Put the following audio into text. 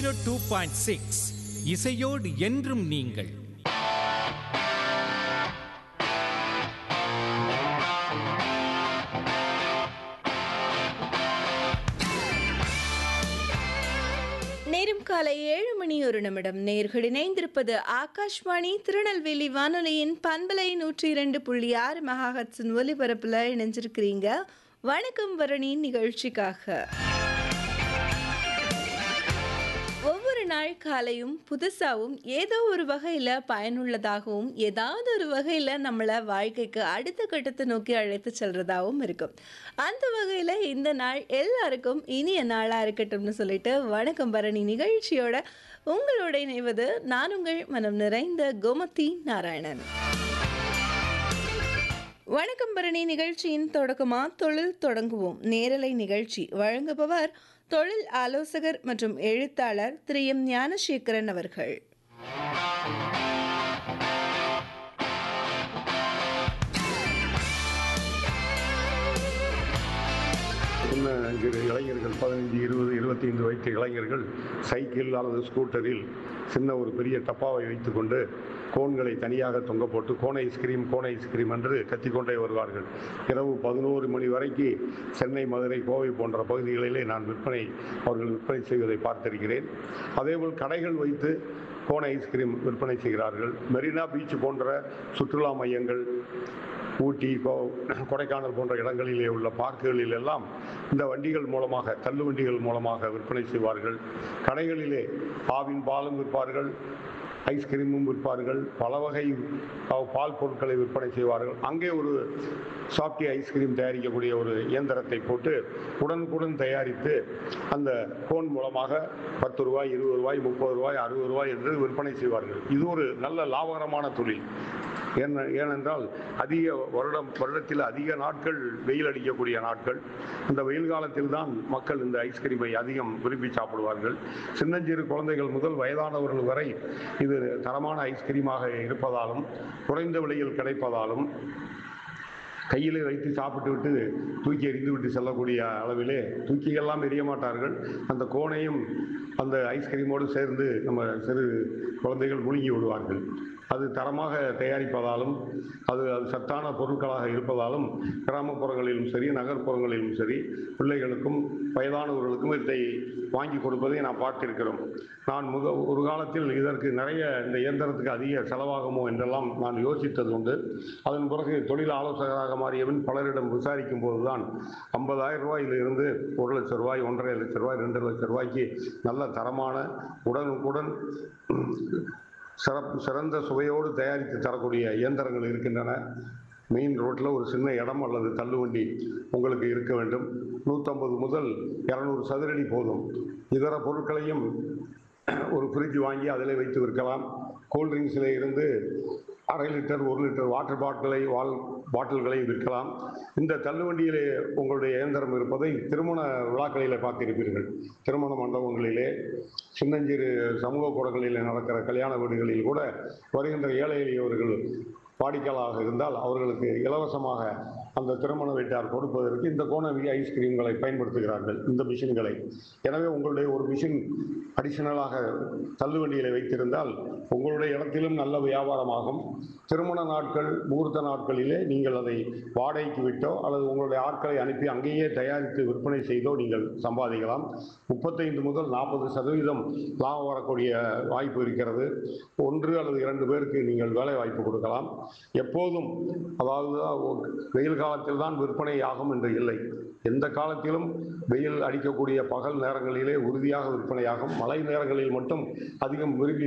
two point six இசையோடு என்றும் நீங்கள் நேரம் காலை ஏழு மணி ஒரு நிமிடம் நேர்கள் இணைந்திருப்பது ஆகாஷ்வாணி திருநெல்வேலி வானொலியின் பண்பலை நூற்றி இரண்டு புள்ளி ஆறு மெகாஹட்ஸின் ஒலிபரப்பில் இணைஞ்சிருக்கிறீங்க வணக்கம் வரணி நிகழ்ச்சிக்காக ஒவ்வொரு நாள் காலையும் புதுசாகவும் ஏதோ ஒரு வகையில் பயனுள்ளதாகவும் ஏதாவது ஒரு வகையில் நம்மளை வாழ்க்கைக்கு அடுத்த கட்டத்தை நோக்கி அழைத்து செல்றதாகவும் இருக்கும் அந்த வகையில் இந்த நாள் எல்லாருக்கும் இனிய நாளாக இருக்கட்டும்னு சொல்லிட்டு வணக்கம் பரணி நிகழ்ச்சியோட உங்களோட இணைவது நான் உங்கள் மனம் நிறைந்த கோமதி நாராயணன் வணக்கம் பரணி நிகழ்ச்சியின் தொடக்கமா தொழில் தொடங்குவோம் நேரலை நிகழ்ச்சி வழங்குபவர் தொழில் ஆலோசகர் மற்றும் எழுத்தாளர் திரு எம் ஞானசேகரன் அவர்கள் சின்ன சிறு இளைஞர்கள் பதினைஞ்சு இருபது இருபத்தைந்து வயசு இளைஞர்கள் சைக்கிள் அல்லது ஸ்கூட்டரில் சின்ன ஒரு பெரிய டப்பாவை வைத்துக்கொண்டு கோன்களை தனியாக தொங்க போட்டு கோன் ஐஸ்கிரீம் கோன் ஐஸ்கிரீம் என்று கத்திக்கொண்டே வருவார்கள் இரவு பதினோரு மணி வரைக்கு சென்னை மதுரை கோவை போன்ற பகுதிகளிலே நான் விற்பனை அவர்கள் விற்பனை செய்வதை பார்த்திருக்கிறேன் அதேபோல் கடைகள் வைத்து கோன் ஐஸ்கிரீம் விற்பனை செய்கிறார்கள் மெரினா பீச் போன்ற சுற்றுலா மையங்கள் ஊட்டி கோ- கொடைக்கானல் போன்ற இடங்களிலே உள்ள பார்க்குகளில் எல்லாம் இந்த வண்டிகள் மூலமாக தள்ளு வண்டிகள் மூலமாக விற்பனை செய்வார்கள் கடைகளிலே பாவின் பாலும் விற்பார்கள் ஐஸ்கிரீமும் விற்பார்கள் பல வகை பா- பால் பொருட்களை விற்பனை செய்வார்கள் அங்கே ஒரு சாஃப்டி ஐஸ்கிரீம் தயாரிக்கக்கூடிய ஒரு இயந்திரத்தை போட்டு உடனுக்குடன் தயாரித்து அந்த கோன் மூலமாக பத்து ரூபாய் இருபது ரூபாய் முப்பது ரூபாய் அறுபது ரூபாய் என்று விற்பனை செய்வார்கள் இது ஒரு நல்ல லாபகரமான தொழில் ஏன ஏனென்றால் அதிக வருடம் வருடத்தில் அதிக நாட்கள் வெயில் அடிக்கக்கூடிய நாட்கள் அந்த வெயில் காலத்தில் தான் மக்கள் இந்த ஐஸ்கிரீமை அதிகம் விரும்பி சாப்பிடுவார்கள் சின்னஞ்சிறு குழந்தைகள் முதல் வயதானவர்கள் வரை இது தரமான ஐஸ்கிரீமாக இருப்பதாலும் குறைந்த விலையில் கிடைப்பதாலும் கையிலே வைத்து சாப்பிட்டு விட்டு தூக்கி எறிந்து விட்டு செல்லக்கூடிய அளவிலே தூக்கி எல்லாம் எறிய மாட்டார்கள் அந்த கோனையும் அந்த ஐஸ்கிரீமோடு சேர்ந்து நம்ம சிறு குழந்தைகள் முழுங்கி விடுவார்கள் அது தரமாக தயாரிப்பதாலும் அது அது சத்தான பொருட்களாக இருப்பதாலும் கிராமப்புறங்களிலும் சரி நகர்ப்புறங்களிலும் சரி பிள்ளைகளுக்கும் வயதானவர்களுக்கும் இதை வாங்கி கொடுப்பதை நாம் பார்த்திருக்கிறோம் நான் முக ஒரு காலத்தில் இதற்கு நிறைய இந்த இயந்திரத்துக்கு அதிக செலவாகுமோ என்றெல்லாம் நான் யோசித்தது உண்டு அதன் பிறகு தொழில் ஆலோசகராக மாறியவன் பலரிடம் விசாரிக்கும் போதுதான் ஐம்பதாயிரம் ரூபாயிலிருந்து ஒரு லட்சம் ரூபாய் ஒன்றரை லட்சம் ரூபாய் ரெண்டு லட்சம் ரூபாய்க்கு நல்ல தரமான உடனுக்குடன் சிறப்பு சிறந்த சுவையோடு தயாரித்து தரக்கூடிய இயந்திரங்கள் இருக்கின்றன மெயின் ரோட்டில் ஒரு சின்ன இடம் அல்லது தள்ளுவண்டி உங்களுக்கு இருக்க வேண்டும் நூற்றம்பது முதல் இரநூறு சதுரடி போதும் இதர பொருட்களையும் ஒரு ஃப்ரிட்ஜ் வாங்கி அதில் வைத்து விற்கலாம் கூல்ட்ரிங்க்ஸில் இருந்து அரை லிட்டர் ஒரு லிட்டர் வாட்டர் பாட்டிலை வால் பாட்டில்களை விற்கலாம் இந்த தள்ளுவண்டியிலே உங்களுடைய இயந்திரம் இருப்பதை திருமண விழாக்களிலே பார்த்திருப்பீர்கள் திருமண மண்டபங்களிலே சின்னஞ்சிறு சமூக கூடங்களிலே நடக்கிற கல்யாண வீடுகளில் கூட வருகின்ற ஏழை எளியவர்கள் வாடிக்கையாளராக இருந்தால் அவர்களுக்கு இலவசமாக அந்த திருமண வீட்டார் கொடுப்பதற்கு இந்த கோணவி ஐஸ்கிரீம்களை பயன்படுத்துகிறார்கள் இந்த மிஷின்களை எனவே உங்களுடைய ஒரு மிஷின் அடிஷனலாக தள்ளுவண்டியில் வைத்திருந்தால் உங்களுடைய இடத்திலும் நல்ல வியாபாரமாகும் திருமண நாட்கள் முகூர்த்த நாட்களிலே நீங்கள் அதை வாடகைக்கு விட்டோ அல்லது உங்களுடைய ஆட்களை அனுப்பி அங்கேயே தயாரித்து விற்பனை செய்தோ நீங்கள் சம்பாதிக்கலாம் முப்பத்தைந்து முதல் நாற்பது சதவீதம் லாபம் வரக்கூடிய வாய்ப்பு இருக்கிறது ஒன்று அல்லது இரண்டு பேருக்கு நீங்கள் வேலை வாய்ப்பு கொடுக்கலாம் எப்போதும் அதாவது வெயில் காலத்தில் தான் விற்பனை ஆகும் என்று இல்லை எந்த காலத்திலும் வெயில் அடிக்கக்கூடிய பகல் நேரங்களிலே உறுதியாக விற்பனையாகும் மழை நேரங்களில் மட்டும் அதிகம் விரும்பி